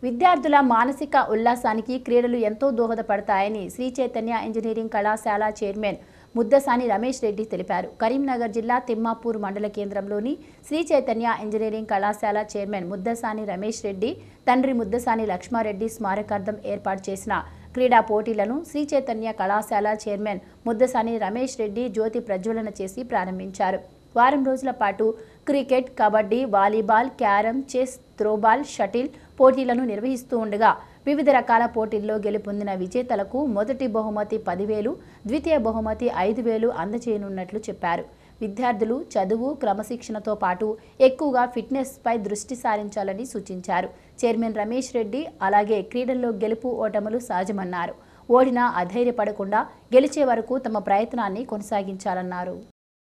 విద్యార్థుల మానసిక ఉల్లాసానికి క్రీడలు ఎంతో దోహదపడతాయని శ్రీ చైతన్య ఇంజనీరింగ్ కళాశాల చైర్మన్ ముద్దసాని రమేష్ రెడ్డి తెలిపారు కరీంనగర్ జిల్లా తిమ్మాపూర్ మండల కేంద్రంలోని శ్రీ చైతన్య ఇంజనీరింగ్ కళాశాల చైర్మన్ ముద్దసాని రమేష్ రెడ్డి తండ్రి ముద్దసాని లక్ష్మారెడ్డి స్మారకార్థం ఏర్పాటు చేసిన క్రీడా పోటీలను శ్రీ చైతన్య కళాశాల చైర్మన్ ముద్దసాని రమేష్ రెడ్డి జ్యోతి ప్రజ్వలన చేసి ప్రారంభించారు వారం రోజుల పాటు cricket kabaddi volleyball carrom chess throwball shuttle పోటీలను నిర్వహిస్తూ ఉండగా వివిధ రకాల పోటీల్లో గెలుపొందిన విజేతలకు మొదటి బహుమతి పదివేలు ద్వితీయ బహుమతి ఐదు వేలు అందజేయనున్నట్లు చెప్పారు విద్యార్థులు చదువు క్రమశిక్షణతో పాటు ఎక్కువగా ఫిట్నెస్పై దృష్టి సారించాలని సూచించారు చైర్మన్ రమేష్ రెడ్డి అలాగే క్రీడల్లో గెలుపు ఓటములు సహజమన్నారు ఓడినా అధైర్యపడకుండా గెలిచే వరకు తమ ప్రయత్నాన్ని కొనసాగించాలన్నారు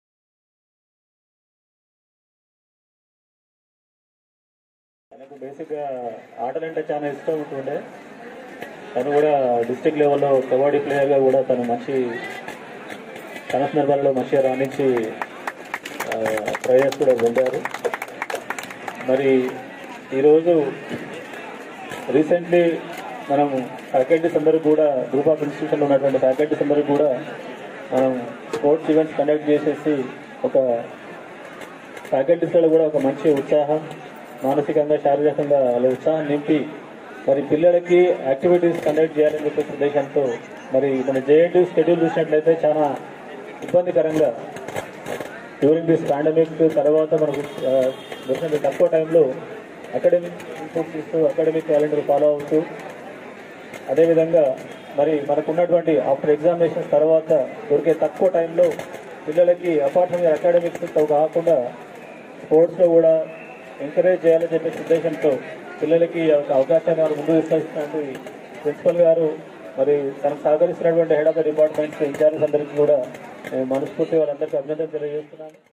తనకు బేసిక్గా ఆటలంటే చాలా ఇష్టం ఉంటుండే తను కూడా డిస్ట్రిక్ట్ లెవెల్లో కబడ్డీ ప్లేయర్గా కూడా తను మంచి తన సందర్భాల్లో మంచిగా రాణించి ప్రైజెస్ కూడా పొందారు మరి ఈరోజు రీసెంట్లీ మనం ఫ్యాకల్టీస్ అందరూ కూడా గ్రూప్ ఆఫ్ ఇన్స్టిట్యూషన్లో ఉన్నటువంటి ఫ్యాకల్టీస్ అందరూ కూడా మనం స్పోర్ట్స్ ఈవెంట్స్ కండక్ట్ చేసేసి ఒక ఫ్యాకల్టీస్లో కూడా ఒక మంచి ఉత్సాహం మానసికంగా శారీరకంగా వాళ్ళ ఉత్సాహం నింపి మరి పిల్లలకి యాక్టివిటీస్ కండక్ట్ చేయాలని చెప్పేసి ఉద్దేశంతో మరి మన జేఎన్టీ షెడ్యూల్ చూసినట్లయితే చాలా ఇబ్బందికరంగా డ్యూరింగ్ దిస్ పాండమిక్ తర్వాత మనకు ఆ, దొరికినంత తక్కువ టైంలో అకాడమిక్ ఇన్పుట్స్ ఇస్తూ అకాడమిక్ క్యాలెండర్ ఫాలో అవుతూ అదేవిధంగా మరి మనకు ఉన్నటువంటి ఆఫ్టర్ ఎగ్జామినేషన్స్ తర్వాత దొరికే తక్కువ టైంలో పిల్లలకి అపార్ట్ ఫ్రమ్ అకాడమిక్స్ కాకుండా స్పోర్ట్స్లో కూడా ఎంకరేజ్ చేయాలని చెప్పేసి ఉద్దేశంతో పిల్లలకి ఈ యొక్క అవకాశాన్ని వారు ముందు తీసుకొచ్చినటువంటి ప్రిన్సిపల్ గారు మరి తనకు సహకరిస్తున్నటువంటి head of the departments incharges అందరికీ కూడా నేను మనస్ఫూర్తి వాళ్ళందరికీ అభినందన తెలియజేస్తున్నాను